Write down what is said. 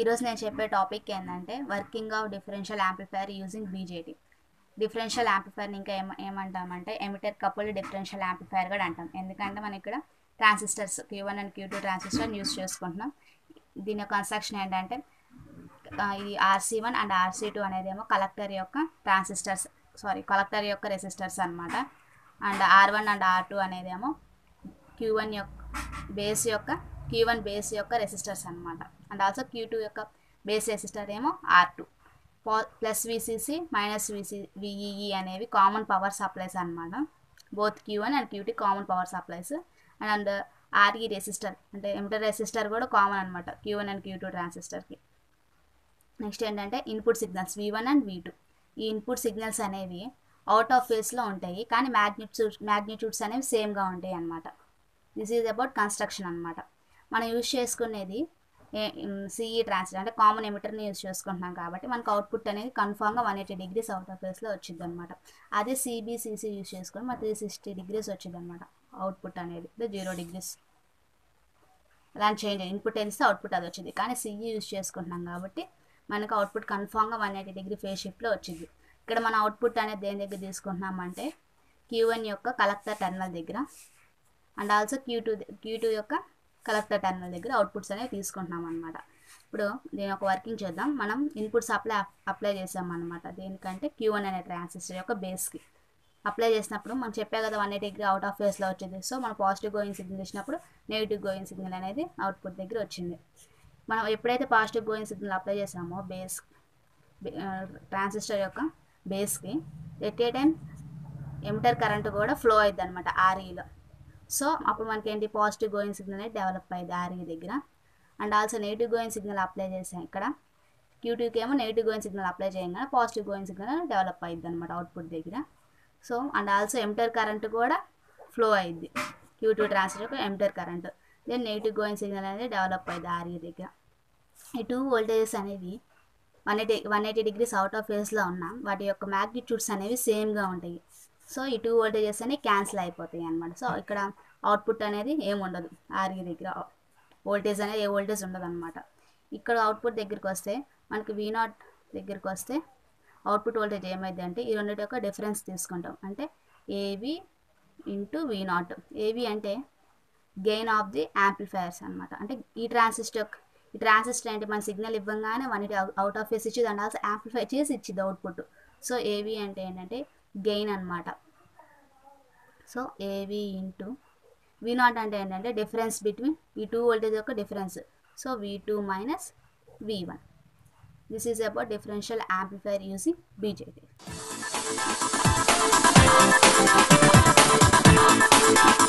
ఈరోజు నేను చెప్పే టాపిక్ ఏంటంటే working of differential amplifier using BJT differential యాంప్లిఫైర్ని ఇంకా ఏమ ఏమంటామంటే ఎమిటర్ కపుల్డ్ డిఫరెన్షియల్ యాంప్లిఫైర్ కూడా అంటాం ఎందుకంటే మనం ఇక్కడ transistors Q one and Q two transistor use చేసుకుంటున్నాం దీని యొక్క కన్స్ట్రక్షన్ ఏంటంటే ఆ, ఇది RC one and RC two అనేది ఏమో కలెక్టర్ యొక్క ట్రాన్సిస్టర్స్ సారీ కలెక్టర్ యొక్క రెసిస్టర్స్ అనమాట and R one and R two అనేదేమో క్యూ వన్ యొక్క బేస్ యొక్క క్యూ వన్ బేస్ యొక్క రెసిస్టర్స్ అనమాట అండ్ ఆల్సో క్యూ టూ యొక్క బేస్ రెసిస్టర్ ఏమో R two plus VCC minus VC VEE అనేవి కామన్ పవర్ సప్లైస్ అనమాట both Q one and Q two common power supplies and RE resistor అంటే emitter resistor కూడా common అనమాట Q one and Q two ట్రాన్సిస్టర్కి next ఏంటంటే input signals V one and V two ఈ input signals అనేవి out of ఫేస్లో ఉంటాయి కానీ మ్యాగ్నిట్యూడ్ మ్యాగ్నిట్యూడ్స్ అనేవి సేమ్గా ఉంటాయి అన్నమాట దిస్ ఈజ్ అబౌట్ కన్స్ట్రక్షన్ అనమాట మనం యూజ్ చేసుకునేది సిఈ ట్రాన్సిస్టర్ అంటే కామన్ ఎమిటర్ని యూజ్ చేసుకుంటున్నాం కాబట్టి మనకు అవుట్పుట్ అనేది కన్ఫామ్గా one eighty degrees out of ఫేస్లో వచ్చింది అనమాట అదే సిబిసిసి యూజ్ చేసుకొని మన త్రీ సిక్స్టీ డిగ్రీస్ వచ్చింది అనమాట అవుట్పుట్ అనేది జీరో డిగ్రీస్ అలాంటి చేంజ్ ఇన్పుట్ తెలిస్తే అవుట్పుట్ అది వచ్చింది కానీ సిఈ యూజ్ చేసుకుంటున్నాం కాబట్టి మనకు అవుట్పుట్ కన్ఫామ్గా వన్ ఎయిటీ డిగ్రీ ఫేస్ షిఫ్ట్లో వచ్చింది ఇక్కడ మన అవుట్పుట్ అనేది దేని దగ్గర తీసుకుంటున్నామంటే క్యూ వన్ యొక్క కలెక్టర్ టర్మినల్ దగ్గర and also Q two Q two యొక్క కలెక్టర్ టర్మినల్ దగ్గర అవుట్పుట్స్ అనేవి తీసుకుంటున్నాం అనమాట ఇప్పుడు దీని ఒక వర్కింగ్ చేద్దాం మనం ఇన్పుట్స్ అప్లై అప్లై చేసాం అనమాట దేనికంటే క్యూ వన్ అనే ట్రాన్సిస్టర్ యొక్క బేస్కి అప్లై చేసినప్పుడు మనం చెప్పే కదా one eighty degree out of ఫేస్లో వచ్చింది సో మనం పాజిటివ్ గోయింగ్ సిగ్నల్ ఇచ్చినప్పుడు నెగిటివ్ గోయింగ్ సిగ్నల్ అనేది అవుట్పుట్ దగ్గర వచ్చింది మనం ఎప్పుడైతే పాజిటివ్ గోయింగ్ సిగ్నల్ అప్లై చేసామో బేస్ ట్రాన్సిస్టర్ యొక్క బేస్కి at a time emitter current కూడా ఫ్లో అవుతుంది అనమాట ఆర్ఈలో సో అప్పుడు మనకి ఏంటి పాజిటివ్ గోయింగ్ సిగ్నల్ అనేది డెవలప్ అయ్యింది ఆర్ఈ దగ్గర and also negative going signal apply చేసాం ఇక్కడ క్యూటీకి ఏమో నెగిటివ్ గోయింగ్ సిగ్నల్ అప్లై చేయగానే పాజిటివ్ గోయింగ్ సిగ్నల్ డెవలప్ అయ్యింది అనమాట అవుట్పుట్ దగ్గర so and also emitter current కూడా ఫ్లో అయ్యింది Q two transistor emitter current then negative going signal అనేది డెవలప్ అయ్యింది ఆర్ఈ దగ్గర ఈ టూ వోల్టేజెస్ అనేవి one eighty one eighty degrees out of ఫేస్లో ఉన్న వాటి యొక్క మ్యాగ్నిట్యూడ్స్ అనేవి సేమ్గా ఉంటాయి సో ఈ టూ వోల్టేజెస్ అనేవి క్యాన్సిల్ అయిపోతాయి అనమాట సో ఇక్కడ అవుట్పుట్ అనేది ఏమి ఉండదు ఆర్ఈ దగ్గర వోల్టేజ్ అనేది ఏ వోల్టేజ్ ఉండదు అనమాట ఇక్కడ అవుట్పుట్ దగ్గరికి వస్తే మనకి వీ నాట్ దగ్గరికి వస్తే అవుట్పుట్ వోల్టేజ్ ఏమైంది అంటే ఈ రెండింటి యొక్క డిఫరెన్స్ తీసుకుంటాం అంటే ఏవి ఇంటూ వీ నాట్ ఏవి అంటే గెయిన్ ఆఫ్ ది యాంప్లిఫైయర్స్ అనమాట అంటే ఈ ట్రాన్సిస్టర్ యొక్క ఈ ట్రాన్సిస్టర్ అంటే మన సిగ్నల్ ఇవ్వగానే one it out of phase ఇచ్చింది అండ్ ఆల్సో యాంప్లిఫై చేసి ఇచ్చింది అవుట్పుట్ సో ఏవి అంటే ఏంటంటే గెయిన్ అనమాట సో ఏవి ఇంటూ వి నాట్ అంటే ఏంటంటే డిఫరెన్స్ బిట్వీన్ ఈ టూ వోల్టేజ్ యొక్క difference so V two minus V one this is about differential amplifier using BJT